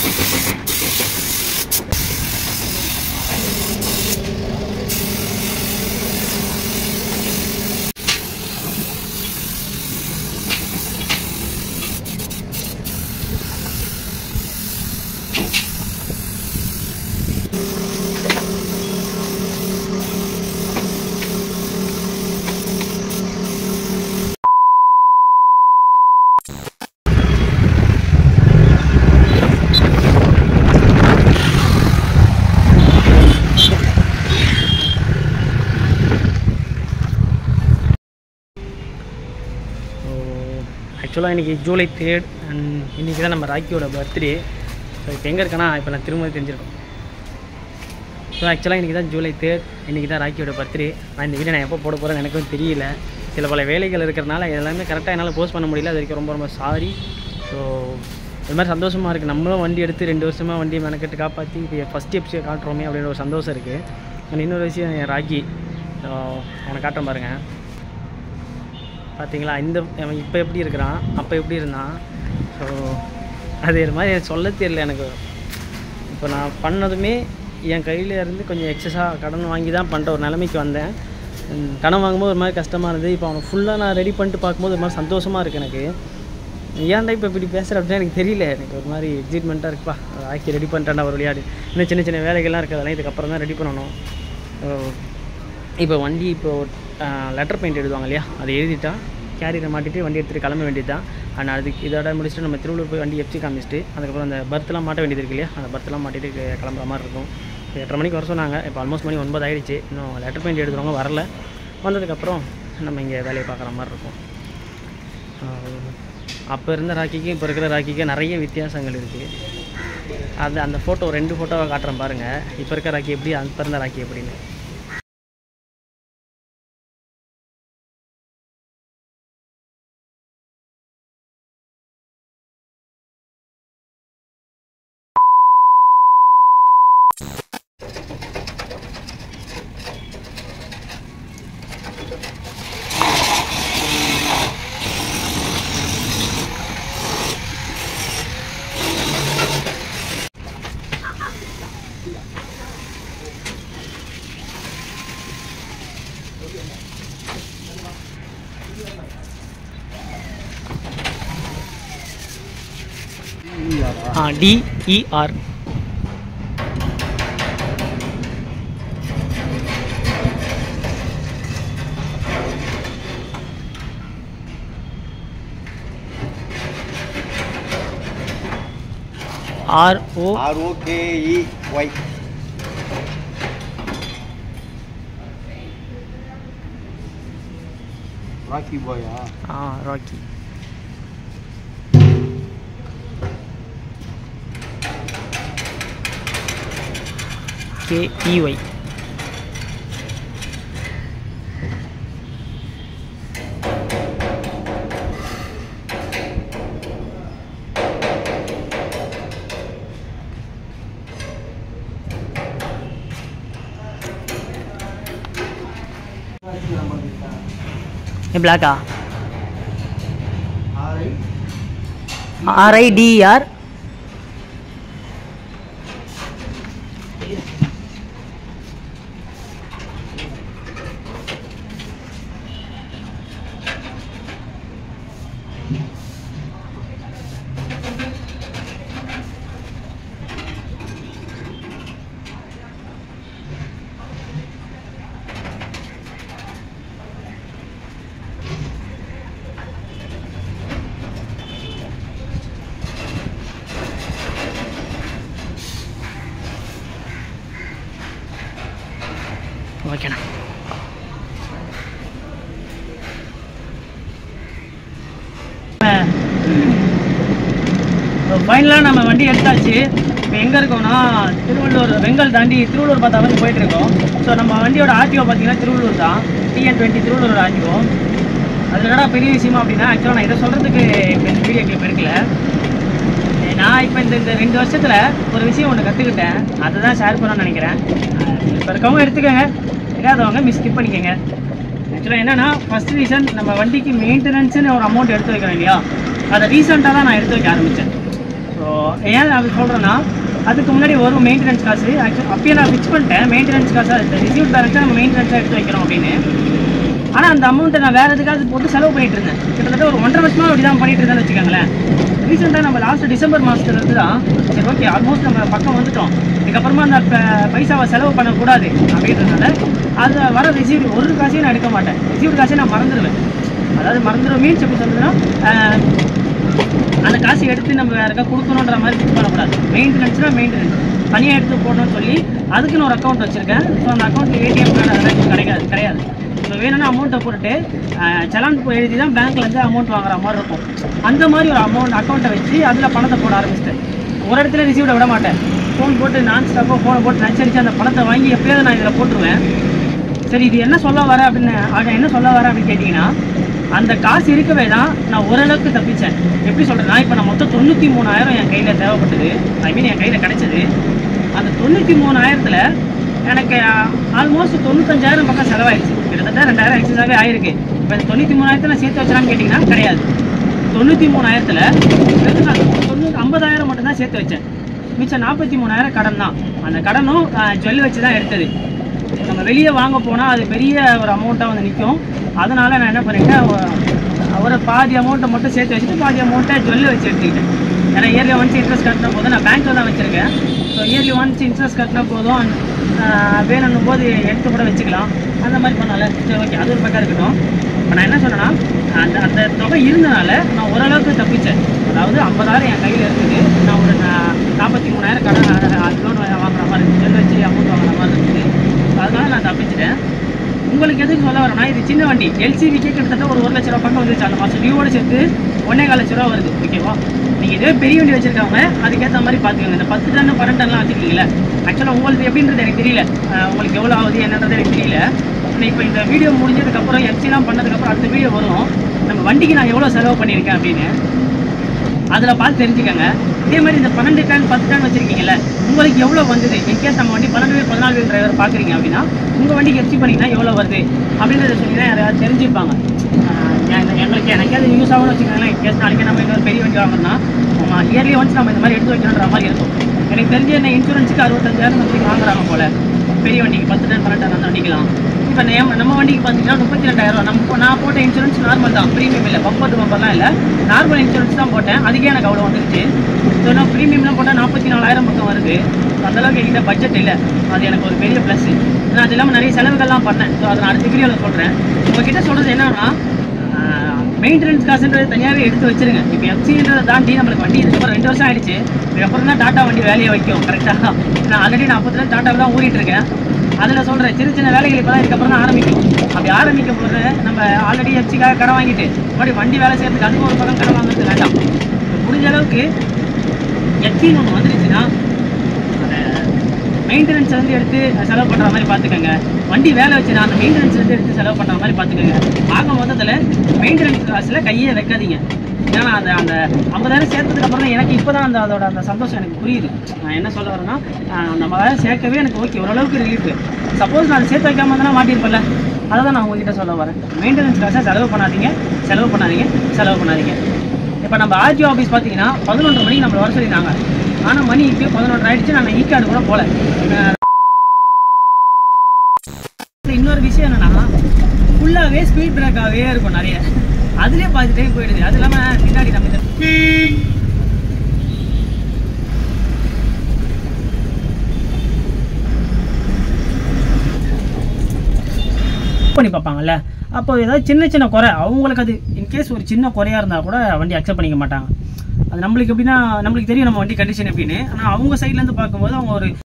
ஆக்சுவலாக இன்றைக்கி July third and இன்றைக்கி தான் நம்ம ராக்கியோட பர்த்டே ஸோ இப்போ எங்கே இருக்கேன்னா இப்போ நான் திரும்ப தெரிஞ்சிருக்கோம் ஸோ ஆக்சுவலாக இன்றைக்கி தான் ஜூலை தேர்ட் இன்றைக்கி தான் ராக்கியோட பர்த்டே நான் இந்த வீடியோ நான் எப்போ போட போகிறேன்னு எனக்கும் தெரியல சில பல வேலைகள் இருக்கிறனால எல்லாமே கரெக்டாக என்னால் போஸ்ட் பண்ண முடியல அது வரைக்கும் ரொம்ப ரொம்ப சாரி ஸோ இது மாதிரி சந்தோஷமாக இருக்குது நம்மளும் வண்டி எடுத்து ரெண்டு வருஷமாக வண்டியை மெனக்கெட்டு காப்பாற்றி இப்போ ஃபஸ்ட் எப்சியை காட்டுறோமே அப்படின்ற ஒரு சந்தோஷம் இருக்குது அண்ட் இன்னொரு விஷயம் என் ராக்கி ஸோ அவனை காட்டுறேன் பாருங்கள் பார்த்தீங்களா இந்த அவன் இப்போ எப்படி இருக்கிறான் அப்போ எப்படி இருந்தான் ஸோ அது ஒரு மாதிரி எனக்கு சொல்ல தெரியல எனக்கு இப்போ நான் பண்ணதுமே என் கையில் இருந்து கொஞ்சம் எக்ஸஸாக கடன் வாங்கி தான் பண்ணுற ஒரு நிலைமைக்கு வந்தேன் உம், கடன் வாங்கும்போது ஒரு மாதிரி கஷ்டமாக இருந்தது இப்போ அவனை ஃபுல்லாக நான் ரெடி பண்ணிட்டு பார்க்கும்போது ஒரு மாதிரி சந்தோஷமாக இருக்குது எனக்கு ஏன்டா இப்போ இப்படி பேசுகிற அப்படின்னா எனக்கு தெரியல எனக்கு ஒரு மாதிரி எக்ஸைட்மெண்ட்டாக இருக்குப்பா ஆக்கி ரெடி பண்ணிட்டேன்டா ஒரு விளையாடு இன்னும் சின்ன சின்ன வேலைகள்லாம் இருக்குது அதெல்லாம் இதுக்கப்புறம் தான் ரெடி பண்ணணும் இப்போ வண்டி இப்போ லெட்டர் பெயிண்ட் எழுதுவாங்க இல்லையா அதை எழுதிட்டா கேரியரை மாட்டிட்டு வண்டி எடுத்துகிட்டு கிளம்ப வேண்டியது தான் அண்ட் அதுக்கு இதோட முடிச்சுட்டு நம்ம திருவள்ளூர் போய் வண்டி எஃப்சி காமிச்சிட்டு அதுக்கப்புறம் அந்த பர்த்லாம் மாட்ட வேண்டியது இருக்கு இல்லையா அந்த பர்த்லாம் மாட்டிட்டு கி- கிளம்புற மாதிரி இருக்கும் இப்போ எட்டரை மணிக்கு வர சொன்னாங்க இப்போ ஆல்மோஸ்ட் மணி ஒன்பது ஆயிடுச்சு இன்னும் லெட்டர் பெயிண்ட் எழுதுறவங்க வரல வந்ததுக்கப்புறம் நம்ம இங்கே வேலையை பார்க்குற மாதிரி இருக்கும் அப்போ இருந்த ராக்கிக்கும் இப்போ இருக்கிற ராக்கிக்கும் நிறைய வித்தியாசங்கள் இருக்குது அது அந்த ஃபோட்டோ ரெண்டு ஃபோட்டோவை காட்டுறேன் பாருங்கள் இப்போ இருக்க ராக்கி எப்படி அப்போ இருந்த ராக்கி எப்படின்னு ஆ டிஇஆர் ஆர்ஓ ஆர்ஓகேஇ ஒய் ராக்கி பாயா ஆ ராக்கி கேஇஒய் பிளாக்கா ஆர்ஐ ஆர்ஐடிஆர் ஓகேண்ணா ஃபைனலாக நம்ம வண்டி எடுத்தாச்சு இப்போ எங்கே இருக்கோம்னா திருவள்ளூர் வெங்கல் தாண்டி திருவள்ளூர் பார்த்தா வந்து போயிட்டு இருக்கோம் ஸோ நம்ம வண்டியோட ஆர்டிஓ பார்த்தீங்கன்னா திருவள்ளூர் தான் டிஎன் டுவெண்ட்டி திருவள்ளூர் ஆர்டிஓ அதில் என்னடா பெரிய விஷயமா அப்படின்னா ஆக்சுவலாக நான் இதை சொல்கிறதுக்கு இப்போ இந்த வீடியோ கிளிப் எடுக்கல நான் இப்போ இந்த இந்த ரெண்டு வருஷத்தில் ஒரு விஷயம் ஒன்று கற்றுக்கிட்டேன் அதை தான் ஷேர் பண்ணணும்னு நினைக்கிறேன் இப்போ இருக்கவங்க எடுத்துக்கோங்க இல்லாதவங்க மிஸ் ஸ்கிப் பண்ணிக்கோங்க ஆக்சுவலாக என்னென்னா ஃபஸ்ட் ரீசன் நம்ம வண்டிக்கு மெயின்டெனன்ஸ்னு ஒரு அமௌண்ட் எடுத்து வைக்கிறோம் இல்லையா அதை ரீசெண்டாக தான் நான் எடுத்து வைக்க ஆரம்பித்தேன் ஸோ ஏன் அப்படி சொல்கிறேன்னா அதுக்கு முன்னாடி வரும் மெயின்டெனன்ஸ் காசு ஆக்சுவலி அப்பயே நான் ஃபிக்ஸ் பண்ணிட்டேன் மெயின்டெனன்ஸ் காசு இந்த ரிசீவ் பேலன்ஸ் நம்ம மெயின்டெனன்ஸாக எடுத்து வைக்கிறோம் அப்படின்னு ஆனால் அந்த அமௌண்ட்டை நான் வேறு எதுக்காவது போட்டு செலவு பண்ணிட்டு இருந்தேன் கிட்டத்தட்ட ஒரு ஒன்றரை வருஷமாக அப்படி தான் பண்ணிட்டு இருந்தேன்னு வச்சுக்கோங்களேன் ரீசெண்டாக நம்ம லாஸ்ட் டிசம்பர் மாதத்துல இருந்து தான் சரி ஓகே ஆல்மோஸ்ட் நம்ம பக்கம் வந்துட்டோம் இதுக்கப்புறமா அந்த ப- பைசாவை செலவு பண்ணக்கூடாது அப்படின்றதுனால அது வர ரிசீவ் ஒரு காசையும் நான் எடுக்க மாட்டேன் ரிசீவ் காசையும் நான் மறந்துடுவேன் அதாவது மறந்துடுவேன் மீன்ஸ் எப்படி சொல்றதுன்னா ஆஹ், அந்த காசை எடுத்து நம்ம வேற யாருக்கா கொடுக்கணுன்ற மாதிரி ஃபிக்ஸ் பண்ணக்கூடாது மெயின்டெனன்ஸ்னா மெயின்டெனன்ஸ் தனியாக எடுத்து போடணும்னு சொல்லி அதுக்குன்னு ஒரு அக்கௌண்ட் வச்சிருக்கேன் ஸோ அந்த அக்கௌண்ட் ஏடிஎம் கார்டு அதெல்லாம் இப்போ கிடைக்காது கிடையாது இப்போ வேணும்னா அமௌண்ட்டை போட்டுட்டு ஆஹ், சலான் போய் எழுதி தான் பேங்க்லேருந்து அமௌண்ட் வாங்குற மாதிரி இருக்கும் அந்த மாதிரி ஒரு அமௌண்ட் அக்கௌண்ட்டை வச்சு அதில் பணத்தை போட ஆரம்பிச்சிட்டேன் ஒரு இடத்துல ரிசீவ்ட விட மாட்டேன் ஃபோன் போட்டு நான் ஸ்டாப்பாக ஃபோனை போட்டு நச்சரிச்சு அந்த பணத்தை வாங்கி எப்பயாவது நான் இதில் போட்டுருவேன் சரி இது என்ன சொல்ல வர அப்படின்னு அவன் என்ன சொல்ல வர அப்படின்னு கேட்டிங்கன்னா அந்த காசு இருக்கவே தான் நான் ஓரளவுக்கு தப்பிச்சேன் எப்படி சொல்கிறேன்னா இப்போ நான் மொத்தம் தொண்ணூற்றி மூணாயிரம் என் கையில் தேவைப்பட்டது ஐ மீன் என் கையில் கிடைச்சது அந்த தொண்ணூற்றி மூணாயிரத்தில் எனக்கு ஆல்மோஸ்ட் தொண்ணூத்தஞ்சாயிரம் பக்கம் செலவாயிடுச்சு கிட்டத்தட்ட ரெண்டாயிரம் எக்ஸஸாகவே ஆயிருக்கு இப்போ இந்த தொண்ணூற்றி மூணாயிரத்தில் சேர்த்து வச்சலான்னு கேட்டிங்கன்னா கிடையாது தொண்ணூற்றி மூணாயிரத்தில் வெறும் நான் தொண்ணூறு ஐம்பதாயிரம் மட்டும்தான் சேர்த்து வச்சேன் மிச்சம் நாற்பத்தி மூணாயிரம் கடன் தான் அந்த கடனும் ஜுவல் வச்சு தான் எடுத்தது நம்ம வெளியே வாங்க போனால் அது பெரிய ஒரு அமௌண்ட்டாக வந்து நிற்கும் அதனால் நான் என்ன பண்ணிட்டேன் ஒ- ஒரு பாதி அமௌண்ட்டை மட்டும் சேர்த்து வச்சுட்டு பாதி அமௌண்ட்டை ஜுவல் வச்சு எடுத்துக்கிட்டேன் ஏன்னா இயர்லி ஒன்ஸ் இன்ட்ரெஸ்ட் கட்டின போது நான் பேங்க்கில் தான் வச்சுருக்கேன் ஸோ இயர்லி ஒன்ஸ் இன்ட்ரெஸ்ட் கட்டின போதும் ஆஹ் வேணும்னும் போது எடுத்து கூட வச்சுக்கலாம் அந்த மாதிரி பண்ணால சரி ஓகே அது ஒரு பக்கம் இருக்கட்டும் இப்போ நான் என்ன சொன்னேன்னா அந்த அந்த தொகை இருந்தனால நான் ஓரளவுக்கு தப்பிச்சேன் அதாவது ஐம்பதாயிரம் என் கையில் இருக்குது நான் ஒரு நா- நாற்பத்தி மூணாயிரம் கடன் லோன் வாங்குற மாதிரி இருக்குது ஜெல் வச்சு அமௌண்ட் வாங்குற மாதிரி இருக்குது அதனால நான் தப்பிச்சிட்டேன் உங்களுக்கு எதுக்கு சொல்ல வரேன்னா இது சின்ன வண்டி எல்சிவிக்கே கிட்டத்தட்ட ஒரு ஒரு லட்ச ரூபா பக்கம் வந்துருச்சு அந்த மாதம் டியூவோட சேர்த்து ஒன்னே கால் லட்ச ரூபா வருது ஓகேவா நீங்கள் இதே பெரிய வண்டி வச்சிருக்காங்க அதுக்கேற்ற மாதிரி பார்த்துக்கோங்க இந்த பத்து டன் பன்னெண்டு டன்லாம் வச்சிருக்கீங்களா ஆக்சுவலாக உங்களுக்கு எப்படின்றது எனக்கு தெரியல அஹ் உங்களுக்கு எவ்வளோ ஆகுது என்னன்றது எனக்கு தெரியல ஆனால் இப்போ இந்த வீடியோ முடிஞ்சதுக்கப்புறம் எஃப்சிலாம் பண்ணதுக்கப்புறம் அடுத்த வீடியோ வரும் நம்ம வண்டிக்கு நான் எவ்வளோ செலவு பண்ணியிருக்கேன் அப்படின்னு அதில் பார்த்து தெரிஞ்சுக்கோங்க இதே மாதிரி இந்த பன்னெண்டு டன் பத்து டன் வச்சிருக்கீங்கல்ல உங்களுக்கு எவ்வளோ வந்தது இன்கேஸ் நம்ம வண்டி பன்னெண்டு பேர் பதினாலு பேர் டிரைவர் பார்க்குறீங்க அப்படின்னா உங்கள் வண்டிக்கு எஃப்சி பண்ணிங்கன்னா எவ்வளோ வருது அப்படின்றத சொல்லி தான் யாராவது தெரிஞ்சுப்பாங்க ஆஹ் ஏன் இந்த- எங்களுக்கு எனக்கு அது யூஸ் ஆகும்னு வச்சுக்கோங்களேன் இன்கேஸ் நாளைக்கு நம்ம இன்னொரு பெரிய வண்டி வாங்கணும்னா இயர்லி ஒன்ஸ் நம்ம இந்த மாதிரி எடுத்து வைக்கணுன்ற மாதிரி இருக்கும் எனக்கு தெரிஞ்ச என்ன இன்சூரன்ஸுக்கு அறுபத்தஞ்சாயிரம் சம்திங் வாங்குறாங்க போல பெரிய வண்டிக்கு பத்து டன் பன்னெண்டு டன் அந்த வண்டிக்கலாம் இப்போ நம்ம நம்ம வண்டிக்கு பார்த்தீங்கன்னா முப்பத்தி ரெண்டாயிரம் ரூபா நம்ம நான் போட்ட இன்சூரன்ஸ் நார்மல் தான் ப்ரீமியம் இல்லை பம்பர் பம்பர்லாம் இல்லை நார்மல் இன்சூரன்ஸ் தான் போட்டேன் அதுக்கே எனக்கு அவ்வளோ வந்துருச்சு ஸோ நான் ப்ரீமியம்லாம் போட்டால் நாற்பத்தி நாலாயிரம் பக்கம் வருது அந்தளவுக்கு என்கிட்ட பட்ஜெட் இல்லை அது எனக்கு ஒரு பெரிய ப்ளஸ் நான் அது இல்லாமல் நிறைய செலவுகள்லாம் பண்ணேன் ஸோ அதை நான் அடுத்த வீடியோவில் சொல்கிறேன் உங்ககிட்ட சொல்கிறது என்னன்னா மெயின்டெனன்ஸ் காசுன்றது தனியாகவே எடுத்து வச்சிருங்க இப்போ எஃப்சின்றதை தாண்டி நம்மளுக்கு வண்டி இதுக்கப்புறம் ரெண்டு வருஷம் ஆயிடுச்சு இதுக்கப்புறம் தான் டாட்டா வண்டி வேலையை வைக்கும் கரெக்டாக நான் ஆல்ரெடி நான் அப்பத்துல டாட்டாவை தான் ஊறிட்டு இருக்கேன் அதில் சொல்கிறேன் சின்ன சின்ன வேலைகள் இப்போ தான் இதுக்கப்புறம் தான் ஆரம்பிக்கும் அப்படி ஆரம்பிக்கும் போது நம்ம ஆல்ரெடி எஃப்சிக்காக கடன் வாங்கிட்டு மறுபடியும் வண்டி வேலை செய்யறதுக்கு அதுக்கு ஒரு பக்கம் கடன் வாங்குறது வேண்டாம் முடிஞ்ச அளவுக்கு எஃப்சின்னு ஒன்று வந்துருச்சுன்னா மெயின்டெனன்ஸ் வந்து எடுத்து செலவு பண்ணுற மாதிரி பார்த்துக்கோங்க வண்டி வேலை வச்சுனா அந்த மெயின்டெனன்ஸ் வந்து எடுத்து செலவு பண்ணுற மாதிரி பார்த்துக்கோங்க ஆக மொத்தத்தில் மெயின்டெனன்ஸ் காசில் கையே வைக்காதீங்க ஏன்னா அந்த அந்த ஐம்பதாயிரம் சேர்த்ததுக்கு அப்புறம் தான் எனக்கு இப்போ தான் அந்த அதோட அந்த சந்தோஷம் எனக்கு புரியுது நான் என்ன சொல்ல வரேன்னா ஆஹ் அந்த ஐம்பதாயிரம் சேர்க்கவே எனக்கு ஓகே ஓரளவுக்கு ரிலீஃப் சப்போஸ் நான் சேர்த்து வைக்காம இருந்தால் மாட்டியிருப்பேன்ல அதை தான் நான் உங்ககிட்ட சொல்ல வரேன் மெயின்டெனன்ஸ் காசை செலவு பண்ணாதீங்க செலவு பண்ணாதீங்க செலவு பண்ணாதீங்க இப்போ நம்ம ஆர்டிஓ ஆஃபீஸ் பார்த்தீங்கன்னா பதினொன்றரை மணிக்கு நம்மளை வர சொல்லியிருந்தாங்க ஆனால் மணி இப்போ பதினொன்றரை ஆயிடுச்சு நான் இ கார்டு கூட போகல இன்னொரு விஷயம் என்னன்னா ஃபுல்லாகவே ஸ்பீட் பிரேக்காகவே இருக்கும் நிறைய அதுலேயே பாதி டைம் போயிடுது அது இல்லாமல் பின்னாடி நம்ம இந்த பண்ணி பார்ப்பாங்கல்ல அப்போ ஏதாவது சின்ன சின்ன குறை அவங்களுக்கு அது இன்கேஸ் ஒரு சின்ன குறையா இருந்தால் கூட வண்டி அக்செப்ட் பண்ணிக்க மாட்டாங்க அது நம்மளுக்கு எப்படின்னா நம்மளுக்கு தெரியும் நம்ம வண்டி கண்டிஷன் எப்படின்னு ஆனால் அவங்க சைட்லேருந்து பார்க்கும்போது அவங்க ஒரு